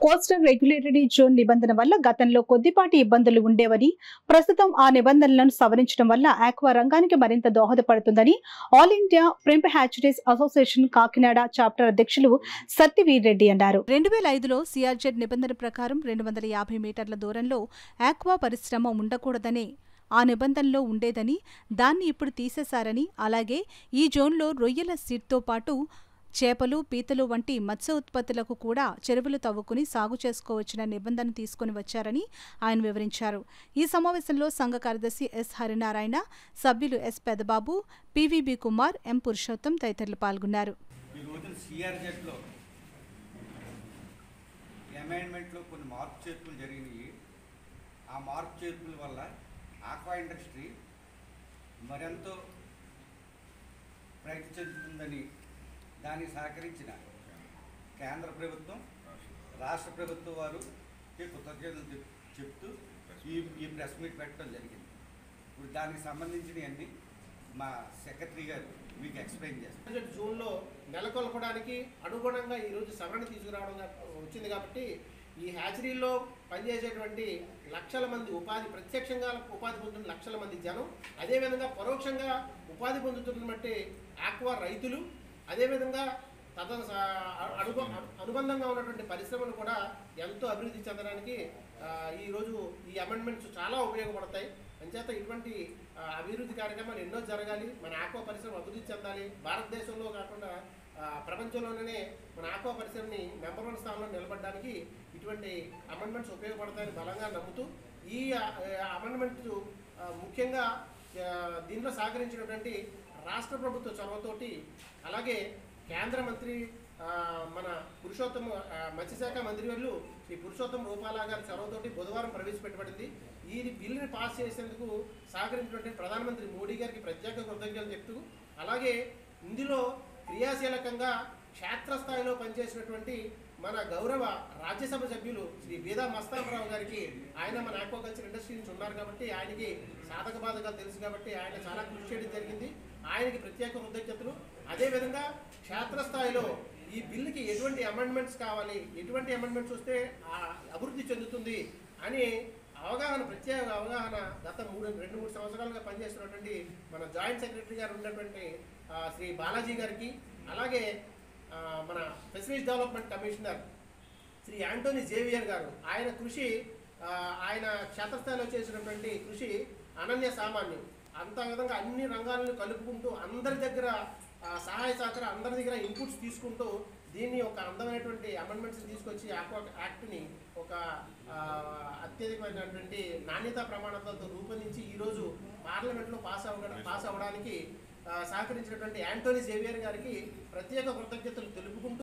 coastal regulatory zone నిబంధన వల్ల గతంలో కొద్దిపాటి ఇబ్బందులు ఉండేవని ప్రస్తుతం ఆ నిబంధనలను సవరించడం వల్ల ఆక్వా రంగానికి మరింత దోహదపడుతుందని all India shrimp hatcheries association Kakinada chapter అధ్యక్షులు సత్యవీర్ రెడ్డి అన్నారు రెండు వేల ఐదులో సిఆర్జెడ్ నిబంధన ప్రకారం రెండు వందల యాభై మీటర్ల దూరంలో ఆక్వా పరిశ్రమ ఉండకూడదనే ఆ నిబంధనలో ఉండేదని దాన్ని ఇప్పుడు తీసేశారని అలాగే ఈ జోన్లో రొయ్యల సీడ్తో పాటు చేపలు పీతలు వంటి మత్స్య ఉత్పత్తులకు కూడా చెరువులు తవ్వుకుని సాగు చేసుకోవచ్చిన నిబంధన తీసుకుని వచ్చారని ఆయన వివరించారు ఈ సమావేశంలో సంఘ కార్యదర్శి ఎస్ హరినారాయణ సభ్యులు S Pedababu P V B Kumar M Purushottam తదితరులు పాల్గొన్నారు ఈ రోజున సిఆర్జెడ్లో అమెండ్మెంట్లో కొన్ని మార్పు చేర్పులు జరిగినాయి ఆ మార్పు చేర్పుల వల్ల ఆక్వా ఇండస్ట్రీ మరెంతో ప్రగతి చెందుతుందని దానికి సహకరించిన కేంద్ర ప్రభుత్వం రాష్ట్ర ప్రభుత్వం వారు కృతజ్ఞతలు చెప్- చెప్తూ ఈ ఈ ప్రెస్ మీట్ పెట్టడం జరిగింది ఇప్పుడు దానికి సంబంధించినవన్నీ మా సెక్రటరీ గారు మీకు ఎక్స్ప్లెయిన్ చేస్తారు బడ్జెట్ జూన్లో నెలకొల్పడానికి అనుగుణంగా ఈరోజు సవరణ తీసుకురావడం గా- వచ్చింది కాబట్టి ఈ హ్యాచరీల్లో పనిచేసేటువంటి లక్షల మంది ఉపాధి ప్రత్యక్షంగా ఉపాధి పొందుతున్న లక్షల మంది జనం అదేవిధంగా పరోక్షంగా ఉపాధి పొందుతున్నటువంటి ఆక్వా రైతులు అదేవిధంగా తద అనుబ అనుబంధంగా ఉన్నటువంటి పరిశ్రమలు కూడా ఎంతో అభివృద్ధి చెందడానికి ఆ, ఈరోజు ఈ అమెండ్మెంట్స్ చాలా ఉపయోగపడతాయి అంచేత ఇటువంటి ఆ, అభివృద్ధి కార్యక్రమాలు ఎన్నో జరగాలి మన ఆక్వా పరిశ్రమ అభివృద్ధి చెందాలి భారతదేశంలో కాకుండా ఆ, ప్రపంచంలోనే మన ఆక్వా పరిశ్రమని నెంబర్ వన్ స్థానంలో నిలబడడానికి ఇటువంటి అమెండ్మెంట్స్ ఉపయోగపడతాయని బలంగా నమ్ముతూ ఈ అమెండ్మెంట్స్ ముఖ్యంగా ఆ, దీనిలో సహకరించినటువంటి రాష్ట్ర ప్రభుత్వ చొరవతోటి అలాగే కేంద్ర మంత్రి ఆ, మన పురుషోత్తమ ఆ, మత్స్యశాఖ మంత్రివర్యులు శ్రీ పురుషోత్తమ రూపాలా గారి చొరవతోటి బుధవారం ప్రవేశపెట్టబడింది ఈ బిల్లుని పాస్ చేసేందుకు సహకరించినటువంటి ప్రధానమంత్రి మోడీ గారికి ప్రత్యేక కృతజ్ఞతలు చెప్తూ అలాగే ఇందులో క్రియాశీలకంగా క్షేత్రస్థాయిలో పనిచేసినటువంటి మన గౌరవ రాజ్యసభ సభ్యులు శ్రీ బీదా మస్తానరావు గారికి ఆయన మన ఆక్వాకల్చర్ ఇండస్ట్రీ నుంచి ఉన్నారు కాబట్టి ఆయనకి సాధక బాధకాలు తెలుసు కాబట్టి ఆయన చాలా కృషి చేయడం జరిగింది ఆయనకి ప్రత్యేక కృతజ్ఞతలు అదేవిధంగా క్షేత్రస్థాయిలో ఈ బిల్లుకి ఎటువంటి అమెండ్మెంట్స్ కావాలి ఎటువంటి అమెండ్మెంట్స్ వస్తే ఆ అభివృద్ధి చెందుతుంది అని అవగాహన ప్రత్యేక అవగాహన గత మూడు రెండు మూడు సంవత్సరాలుగా పనిచేస్తున్నటువంటి మన జాయింట్ సెక్రటరీ గారు ఉన్నటువంటి ఆ, శ్రీ బాలాజీ గారికి అలాగే ఆ, మన facilities development commissioner Shri Antony Xavier గారు ఆయన కృషి ఆ, ఆయన క్షేత్రస్థాయిలో చేసినటువంటి కృషి అనన్య సామాన్యం అంత విధంగా అన్ని రంగాలను కలుపుకుంటూ అందరి దగ్గర ఆ, సహాయ సహకారం అందరి దగ్గర ఇన్పుట్స్ తీసుకుంటూ దీన్ని ఒక అందమైనటువంటి అమెండ్మెంట్స్ తీసుకొచ్చి ఆక్వా యాక్ట్ని ఒక ఆ, అత్యధికమైనటువంటి నాణ్యతా ప్రమాణాలతో రూపొందించి ఈరోజు పార్లమెంట్లో పాస్ అవ్వడం పాస్ అవ్వడానికి ఆ, సహకరించినటువంటి యాంటోనీ జేవియర్ గారికి ప్రత్యేక కృతజ్ఞతలు తెలుపుకుంటూ